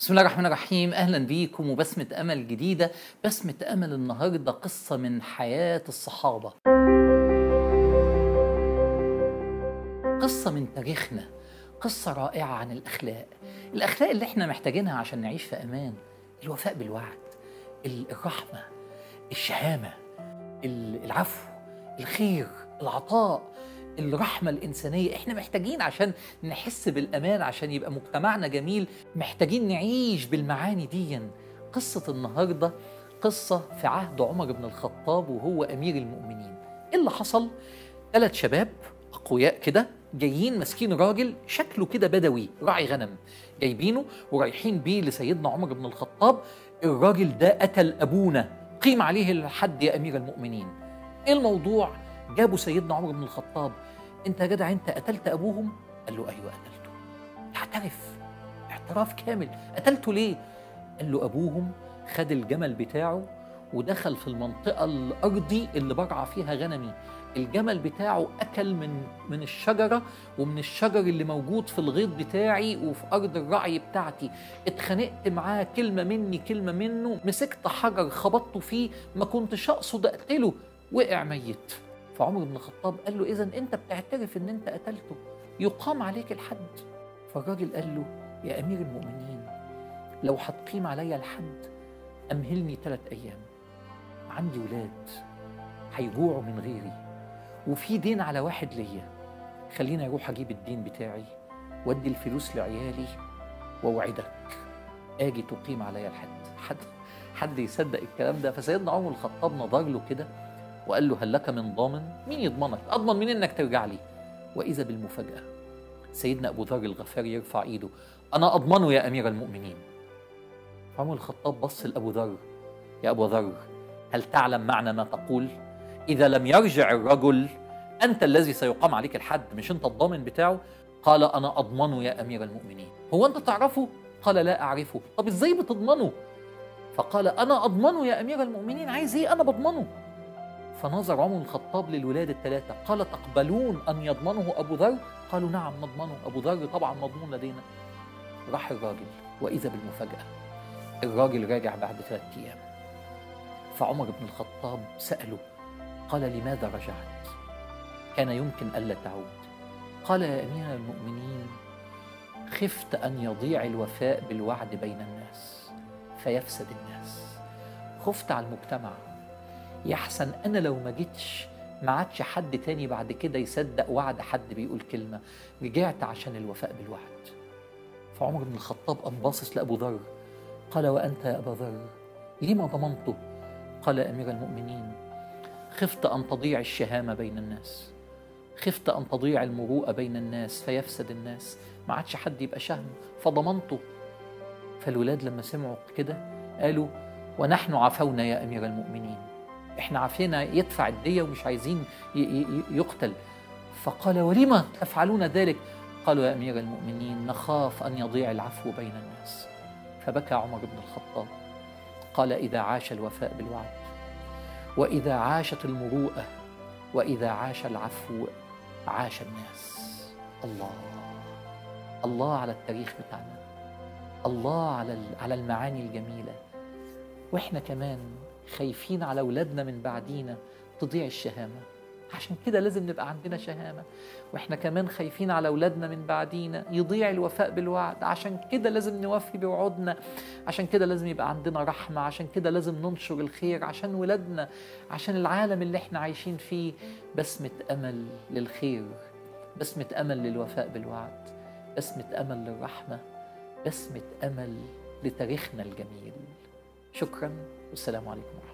بسم الله الرحمن الرحيم اهلا بيكم وبسمة امل جديدة بسمة امل النهاردة قصة من حياة الصحابة قصة من تاريخنا قصة رائعة عن الاخلاق الاخلاق اللي احنا محتاجينها عشان نعيش في امان الوفاء بالوعد ال- الرحمة الشهامة ال- العفو الخير العطاء الرحمة الإنسانية إحنا محتاجين عشان نحس بالأمان عشان يبقى مجتمعنا جميل محتاجين نعيش بالمعاني دي قصة النهاردة قصة في عهد عمر بن الخطاب وهو أمير المؤمنين إيه اللي حصل؟ ثلاث شباب أقوياء كده جايين ماسكين راجل شكله كده بدوي راعي غنم جايبينه ورايحين بيه لسيدنا عمر بن الخطاب الراجل ده قتل أبونا قيم عليه الحد يا أمير المؤمنين إيه الموضوع؟ جابوا سيدنا عمر بن الخطاب انت يا جدع انت قتلت ابوهم قال له ايوه قتلته اعترف اعتراف كامل قتلته ليه قال له ابوهم خد الجمل بتاعه ودخل في المنطقة الأرضي اللي برعى فيها غنمي الجمل بتاعه أكل من من الشجرة ومن الشجر اللي موجود في الغيط بتاعي وفي أرض الرعي بتاعتي اتخانقت معاه كلمة مني كلمة منه مسكت حجر خبطته فيه ما كنتش أقصد أقتله وقع ميت فعمر بن الخطاب قال له اذا انت بتعترف ان انت قتلته يقام عليك الحد فالراجل قال له يا امير المؤمنين لو هتقيم عليا الحد امهلني ثلاث ايام عندي ولاد هيجوعوا من غيري وفي دين على واحد ليا خليني اروح اجيب الدين بتاعي وادي الفلوس لعيالي واوعدك اجي تقيم عليا الحد حد حد يصدق الكلام ده فسيدنا عمر الخطاب نظر له كده وقال له هل لك من ضامن؟ مين يضمنك؟ اضمن مين انك ترجع لي؟ واذا بالمفاجاه سيدنا ابو ذر الغفاري يرفع ايده انا اضمنه يا امير المؤمنين. عمر الخطاب بص لابو ذر يا ابو ذر هل تعلم معنى ما تقول؟ اذا لم يرجع الرجل انت الذي سيقام عليك الحد مش انت الضامن بتاعه؟ قال انا اضمنه يا امير المؤمنين. هو انت تعرفه؟ قال لا اعرفه. طب ازاي بتضمنه؟ فقال انا اضمنه يا امير المؤمنين عايز ايه انا بضمنه فنظر عمر الخطاب للولاد الثلاثة قال تقبلون أن يضمنه أبو ذر؟ قالوا نعم نضمنه أبو ذر طبعا مضمون لدينا راح الراجل وإذا بالمفاجأة الراجل راجع بعد ثلاثة أيام فعمر بن الخطاب سأله قال لماذا رجعت؟ كان يمكن ألا تعود قال يا أمير المؤمنين خفت أن يضيع الوفاء بالوعد بين الناس فيفسد الناس خفت على المجتمع يحسن انا لو ما جيتش ما عادش حد تاني بعد كده يصدق وعد حد بيقول كلمه رجعت عشان الوفاء بالوعد فعمر بن الخطاب قام باصص لابو ذر قال وانت يا ابا ذر لما ضمنته قال يا امير المؤمنين خفت ان تضيع الشهامه بين الناس خفت ان تضيع المروءه بين الناس فيفسد الناس ما عادش حد يبقى شهم فضمنته فالولاد لما سمعوا كده قالوا ونحن عفونا يا امير المؤمنين احنا عافينا يدفع الدية ومش عايزين ي- ي- يقتل فقال ولما تفعلون ذلك قالوا يا أمير المؤمنين نخاف أن يضيع العفو بين الناس فبكى عمر بن الخطاب قال إذا عاش الوفاء بالوعد وإذا عاشت المروءة وإذا عاش العفو عاش الناس الله الله على التاريخ بتاعنا الله على ال- على المعاني الجميله واحنا كمان خايفين على اولادنا من بعدينا تضيع الشهامه عشان كده لازم نبقى عندنا شهامه واحنا كمان خايفين على اولادنا من بعدينا يضيع الوفاء بالوعد عشان كده لازم نوفي بوعودنا عشان كده لازم يبقى عندنا رحمه عشان كده لازم ننشر الخير عشان ولادنا عشان العالم اللي احنا عايشين فيه بسمه امل للخير بسمه امل للوفاء بالوعد بسمه امل للرحمه بسمه امل لتاريخنا الجميل شكرا والسلام عليكم ورحمه الله